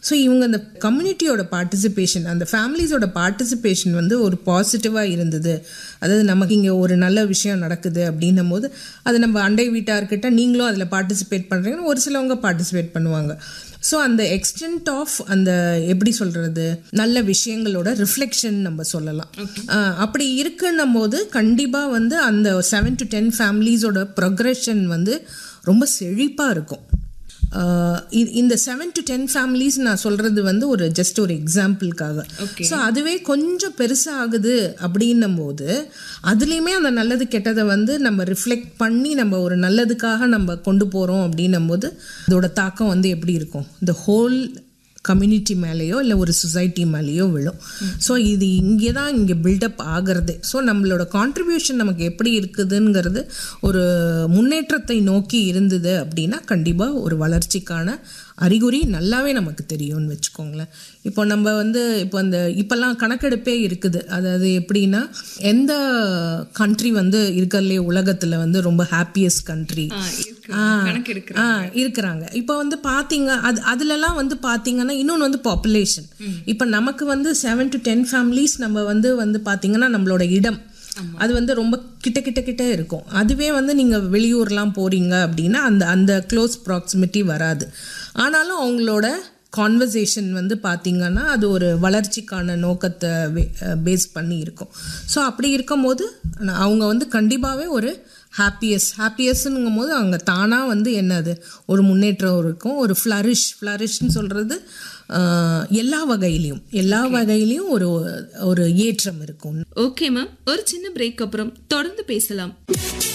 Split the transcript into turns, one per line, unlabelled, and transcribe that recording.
so இவங்க அந்த கம்யூனிட்டியோட participation அந்த ஃபேமிலிஸோட பார்ட்டிசிபேஷன் வந்து ஒரு பாசிட்டிவாக இருந்தது அதாவது நமக்கு இங்கே ஒரு நல்ல விஷயம் நடக்குது அப்படின்னும் போது அது நம்ம அண்டை வீட்டார்கிட்ட நீங்களும் அதில் பார்ட்டிசிபேட் பண்ணுறீங்கன்னு ஒரு சிலவங்க பார்ட்டிசிபேட் பண்ணுவாங்க ஸோ அந்த எக்ஸ்டென்ட் ஆஃப் அந்த எப்படி சொல்கிறது நல்ல விஷயங்களோட ரிஃப்ளெக்ஷன் நம்ம சொல்லலாம் ஆஹ் அப்படி இருக்குன்னும் போது கண்டிப்பாக வந்து அந்த செவன் டு டென் ஃபேமிலிஸோட ப்ரொக்ரெஷன் வந்து ரொம்ப செழிப்பாக இருக்கும் ஆஹ் இ- இந்த செவன் டு டென் ஃபேமிலிஸ் நான் சொல்கிறது வந்து ஒரு ஜஸ்ட் ஒரு எக்ஸாம்பிளுக்காக ஸோ அதுவே கொஞ்சம் பெருசாகுது அப்படின்னும் போது அதுலேயுமே அந்த நல்லது கெட்டதை வந்து நம்ம ரிஃப்ளெக்ட் பண்ணி நம்ம ஒரு நல்லதுக்காக நம்ம கொண்டு போகிறோம் அப்படின்னும் போது இதோட தாக்கம் வந்து எப்படி இருக்கும் இந்த ஹோல் கம்யூனிட்டி மேலேயோ இல்லை ஒரு சொசைட்டி மேலேயோ விழும் ஸோ இது இங்கே தான் இங்கே பில்டப் ஆகிறது ஸோ நம்மளோட கான்ட்ரிபியூஷன் நமக்கு எப்படி இருக்குதுங்கிறது ஒரு முன்னேற்றத்தை நோக்கி இருந்தது அப்படின்னா கண்டிப்பாக ஒரு வளர்ச்சிக்கான அறிகுறி நல்லாவே நமக்கு தெரியும்னு வச்சுக்கோங்களேன் இப்போ நம்ம வந்து இப்போ அந்த இப்போல்லாம் கணக்கெடுப்பே இருக்குது அதாவது எப்படின்னா எந்த கண்ட்ரி வந்து இருக்கிறதுலே உலகத்தில் வந்து ரொம்ப ஹாப்பியஸ்ட் கண்ட்ரி
கணக்கு இருக்கு
ஆ இருக்கிறாங்க இப்போ வந்து பார்த்தீங்க அது அதுலலாம் வந்து பார்த்தீங்கன்னா இன்னொன்று வந்து பாப்புலேஷன் இப்போ நமக்கு வந்து செவன் டு டென் ஃபேமிலிஸ் நம்ம வந்து வந்து பார்த்தீங்கன்னா நம்மளோட இடம் அது வந்து ரொம்ப கிட்ட கிட்ட கிட்ட இருக்கும் அதுவே வந்து நீங்கள் வெளியூர்லாம் போறீங்க அப்படின்னா அந்த அந்த க்ளோஸ் ப்ராக்சிமிட்டி வராது ஆனாலும் அவங்களோட கான்வர்சேஷன் வந்து பார்த்தீங்கன்னா அது ஒரு வளர்ச்சிக்கான நோக்கத்தை பேஸ் பண்ணி இருக்கும் ஸோ அப்படி இருக்கும்போது நான் அவங்க வந்து கண்டிப்பாகவே ஒரு ஹாப்பியஸ் ஹாப்பியஸ்னுங்கும் போது அங்கே தானாக வந்து என்னது ஒரு முன்னேற்றம் இருக்கும் ஒரு ஃப்ளரிஷ் ஃப்ளரிஷ்னு சொல்கிறது எல்லா வகையிலையும் எல்லா வகையிலையும் ஒரு ஒரு ஏற்றம் இருக்கும்
ஓகே மேம் ஒரு சின்ன பிரேக் அப்புறம் தொடர்ந்து பேசலாம்